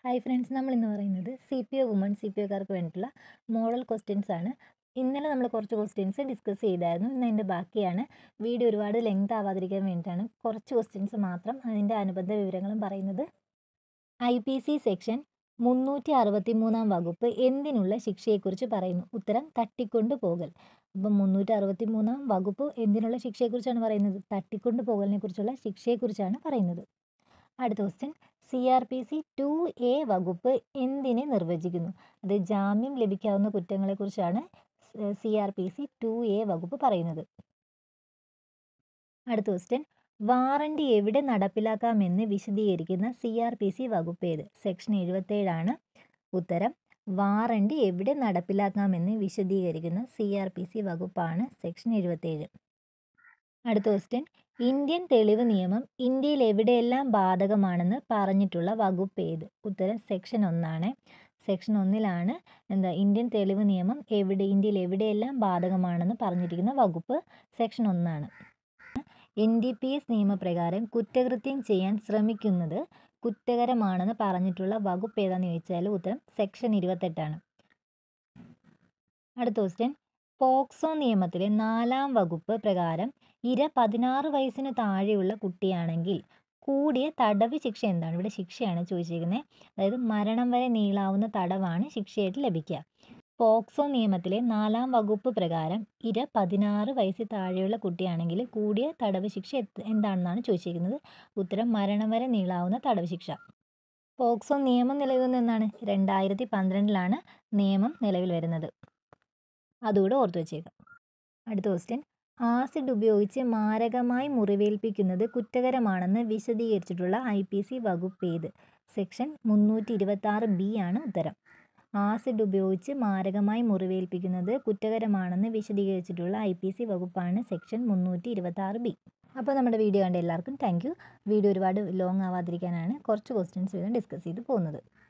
hi friends നമ്മൾ ഇന്ന് പറയുന്നത് C P O woman C P ഒക്കാർക്ക് വേണ്ടിയിട്ടുള്ള മോഡൽ ക്വസ്റ്റ്യൻസ് ആണ് ഇന്നലെ നമ്മൾ കുറച്ച് ക്വസ്റ്റ്യൻസ് ഡിസ്കസ് ചെയ്തായിരുന്നു ഇന്ന് അതിൻ്റെ ബാക്കിയാണ് വീഡിയോ ഒരുപാട് ലെങ്ത് ആവാതിരിക്കാൻ വേണ്ടിയിട്ടാണ് കുറച്ച് ക്വസ്റ്റ്യൻസ് മാത്രം അതിൻ്റെ അനുബന്ധ വിവരങ്ങളും പറയുന്നത് ഐ പി സി സെക്ഷൻ മുന്നൂറ്റി അറുപത്തി മൂന്നാം വകുപ്പ് എന്തിനുള്ള ശിക്ഷയെക്കുറിച്ച് പറയുന്നു ഉത്തരം തട്ടിക്കൊണ്ടു പോകൽ അപ്പം മുന്നൂറ്റി അറുപത്തി മൂന്നാം വകുപ്പ് എന്തിനുള്ള ശിക്ഷയെക്കുറിച്ചാണ് പറയുന്നത് തട്ടിക്കൊണ്ടു പോകലിനെ കുറിച്ചുള്ള ശിക്ഷയെക്കുറിച്ചാണ് പറയുന്നത് അടുത്ത question C R P C two A വകുപ്പ് എന്തിനെ നിർവചിക്കുന്നു അത് ജാമ്യം ലഭിക്കാവുന്ന കുറ്റങ്ങളെക്കുറിച്ചാണ് C R P C two A വകുപ്പ് പറയുന്നത് അടുത്ത ക്വസ്റ്റ്യൻ വാറണ്ടി എവിടെ നടപ്പിലാക്കാമെന്ന് വിശദീകരിക്കുന്ന സി ആർ പി സി വകുപ്പ് ഏത് സെക്ഷൻ എഴുപത്തേഴാണ് ഉത്തരം വാറണ്ടി എവിടെ നടപ്പിലാക്കാമെന്ന് വിശദീകരിക്കുന്ന സി ആർ പി സി വകുപ്പാണ് സെക്ഷൻ എഴുപത്തേഴ് അടുത്ത ക്വസ്റ്റ്യൻ ഇന്ത്യൻ തെളിവ് നിയമം ഇന്ത്യയിൽ എവിടെയെല്ലാം ബാധകമാണെന്ന് പറഞ്ഞിട്ടുള്ള വകുപ്പ് ഏത് ഉത്തരം സെക്ഷൻ ഒന്നാണ് സെക്ഷൻ ഒന്നിലാണ് എന്താ ഇന്ത്യൻ തെളിവ് നിയമം എവിടെ ഇന്ത്യയിൽ എവിടെയെല്ലാം ബാധകമാണെന്ന് പറഞ്ഞിരിക്കുന്ന വകുപ്പ് സെക്ഷൻ ഒന്നാണ് എൻ ഡി പി എസ് നിയമപ്രകാരം കുറ്റകൃത്യം ചെയ്യാൻ ശ്രമിക്കുന്നത് കുറ്റകരമാണെന്ന് പറഞ്ഞിട്ടുള്ള വകുപ്പ് ഏതാണെന്ന് ചോദിച്ചാൽ ഉത്തരം സെക്ഷൻ ഇരുപത്തെട്ടാണ് അടുത്ത ക്വസ്റ്റ്യൻ പോക്സോ നിയമത്തിലെ നാലാം വകുപ്പ് പ്രകാരം ഇര പതിനാറ് വയസ്സിന് താഴെയുള്ള കുട്ടിയാണെങ്കിൽ കൂടിയ തടവ് ശിക്ഷ എന്താണ് ഇവിടെ ശിക്ഷയാണ് ചോദിച്ചിരിക്കുന്നത് അതായത് മരണം വരെ നീളാവുന്ന തടവാണ് ശിക്ഷയായിട്ട് ലഭിക്കുക പോക്സോ നിയമത്തിലെ നാലാം വകുപ്പ് പ്രകാരം ഇര പതിനാറ് വയസ്സിൽ താഴെയുള്ള കുട്ടിയാണെങ്കിൽ കൂടിയ തടവ് ശിക്ഷ എന്താണെന്നാണ് ചോദിച്ചിരിക്കുന്നത് ഉത്തരം മരണം വരെ നീളാവുന്ന തടവ് ശിക്ഷ പോക്സോ നിയമം നിലവിൽ വന്നെന്നാണ് രണ്ടായിരത്തി പന്ത്രണ്ടിലാണ് നിയമം നിലവിൽ വരുന്നത് അതുകൂടെ ഓർത്തു വെച്ചേക്കാം അടുത്ത ക്വസ്റ്റ്യൻ ആസിഡ് ഉപയോഗിച്ച് മാരകമായി മുറിവേൽപ്പിക്കുന്നത് കുറ്റകരമാണെന്ന് വിശദീകരിച്ചിട്ടുള്ള ഐ പി സി വകുപ്പ് ഏത് സെക്ഷൻ മുന്നൂറ്റി ഇരുപത്തി ആറ് ബി ആണ് ഉത്തരം ആസിഡ് ഉപയോഗിച്ച് മാരകമായി മുറിവേൽപ്പിക്കുന്നത് കുറ്റകരമാണെന്ന് വിശദീകരിച്ചിട്ടുള്ള ഐ പി സി വകുപ്പാണ് സെക്ഷൻ മുന്നൂറ്റി ഇരുപത്തി ആറ് ബി അപ്പോൾ നമ്മുടെ വീഡിയോ കണ്ട എല്ലാവർക്കും താങ്ക് യു വീഡിയോ ഒരുപാട് ലോങ് ആവാതിരിക്കാനാണ് കുറച്ച് ക്വസ്റ്റ്യൻസ് വീതം ഡിസ്കസ് ചെയ്ത് പോകുന്നത്